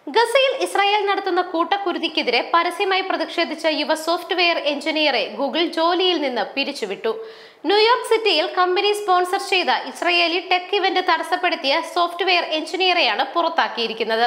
ഗസയിൽ ഇസ്രായേൽ നടത്തുന്ന കൂട്ടക്കുരുതിക്കെതിരെ പരസ്യമായി പ്രതിഷേധിച്ച യുവ സോഫ്റ്റ്വെയർ എഞ്ചിനീയറെ ഗൂഗിൾ ജോലിയിൽ നിന്ന് പിരിച്ചുവിട്ടു ന്യൂയോർക്ക് സിറ്റിയിൽ കമ്പനി സ്പോൺസർ ചെയ്ത ഇസ്രായേലി ടെക് ഇവന്റ് തടസ്സപ്പെടുത്തിയ സോഫ്റ്റ്വെയർ എഞ്ചിനീയറെയാണ് പുറത്താക്കിയിരിക്കുന്നത്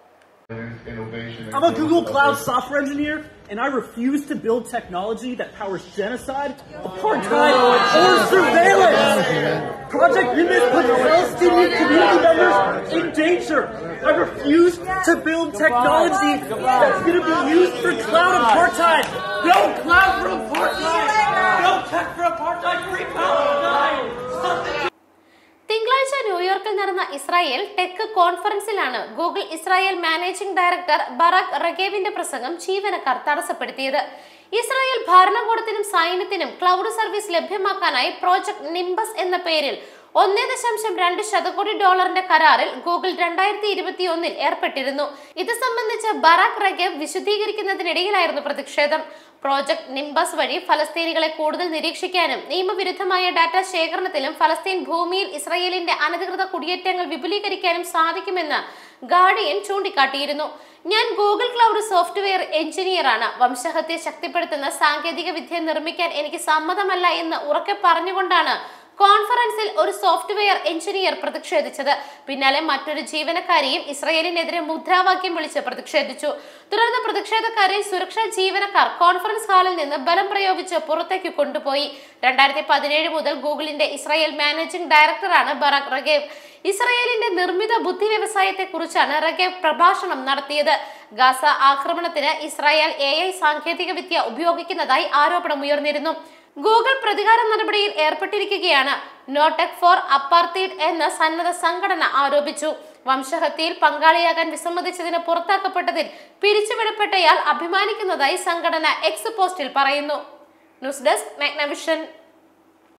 innovation. and I'm a Google growth. Cloud software engineer, and I refuse to build technology that powers genocide, apartheid, or surveillance. Project Nimbus puts Palestinian community members in danger. I refuse to build technology that's going to be used for cloud apartheid. No cloud for apartheid. No tech for apartheid. Free Palestine. Stop തിങ്കളാഴ്ച ന്യൂയോർക്കിൽ നടന്ന Israel tech കോൺഫറൻസിലാണ് Google Israel managing director Barak റഗേവിന്റെ പ്രസംഗം ജീവനക്കാർ തടസ്സപ്പെടുത്തിയത് Israel ഭരണകൂടത്തിനും സൈന്യത്തിനും ക്ലൗഡ് സർവീസ് ലഭ്യമാക്കാനായി പ്രോജക്ട് നിംബസ് എന്ന പേരിൽ ഒന്നേ ദശാംശം രണ്ട് ശതകോടി ഡോളറിന്റെ കരാറിൽ ഗൂഗിൾ രണ്ടായിരത്തി ഇരുപത്തി ഒന്നിൽ ഏർപ്പെട്ടിരുന്നു ഇത് സംബന്ധിച്ച് ബറാക് റഗേവ് വിശദീകരിക്കുന്നതിനിടയിലായിരുന്നു പ്രതിഷേധം പ്രോജക്ട് നിംബസ് വഴി ഫലസ്തീനികളെ കൂടുതൽ നിരീക്ഷിക്കാനും നിയമവിരുദ്ധമായ ഡാറ്റ ശേഖരണത്തിലും ഫലസ്തീൻ ഭൂമിയിൽ ഇസ്രയേലിന്റെ അനധികൃത കുടിയേറ്റങ്ങൾ വിപുലീകരിക്കാനും സാധിക്കുമെന്ന് ഗാർഡിയൻ ചൂണ്ടിക്കാട്ടിയിരുന്നു ഞാൻ ഗൂഗിൾ ക്ലൗഡ് സോഫ്റ്റ്വെയർ എഞ്ചിനീയറാണ് വംശഹത്യ ശക്തിപ്പെടുത്തുന്ന സാങ്കേതിക വിദ്യ നിർമ്മിക്കാൻ എനിക്ക് സമ്മതമല്ല എന്ന് ഉറക്കെ പറഞ്ഞുകൊണ്ടാണ് കോൺഫറൻസിൽ ഒരു സോഫ്റ്റ്വെയർ എഞ്ചിനീയർ പ്രതിഷേധിച്ചത് പിന്നാലെ മറ്റൊരു ജീവനക്കാരിയും ഇസ്രയേലിനെതിരെ മുദ്രാവാക്യം വിളിച്ച് പ്രതിഷേധിച്ചു തുടർന്ന് പ്രതിഷേധക്കാരെ സുരക്ഷാ ജീവനക്കാർ കോൺഫറൻസ് ഹാളിൽ നിന്ന് ബലം പ്രയോഗിച്ച് പുറത്തേക്ക് കൊണ്ടുപോയി രണ്ടായിരത്തി പതിനേഴ് മുതൽ ഗൂഗിളിന്റെ ഇസ്രായേൽ മാനേജിംഗ് ഡയറക്ടറാണ് ബറാക് റഗേവ് ഇസ്രായേലിന്റെ നിർമ്മിത ബുദ്ധി വ്യവസായത്തെ കുറിച്ചാണ് റഗേവ് പ്രഭാഷണം നടത്തിയത് ഗാസ ആക്രമണത്തിന് ഇസ്രായേൽ എ ഐ സാങ്കേതിക വിദ്യ ഉപയോഗിക്കുന്നതായി ആരോപണം ഉയർന്നിരുന്നു ഗൂഗിൾ പ്രതികാര നടപടിയിൽ ഏർപ്പെട്ടിരിക്കുകയാണ് നോടെക് ഫോർ അപ്പാർത്തീഡ് എന്ന സന്നദ്ധ സംഘടന ആരോപിച്ചു വംശഹത്യയിൽ പങ്കാളിയാകാൻ വിസമ്മതിച്ചതിന് പുറത്താക്കപ്പെട്ടതിൽ പിരിച്ചുവിടപ്പെട്ടയാൾ അഭിമാനിക്കുന്നതായി സംഘടന എക്സ് പോസ്റ്റിൽ പറയുന്നു ന്യൂസ് ഡെസ്ക് മാഗ്നവിഷൻ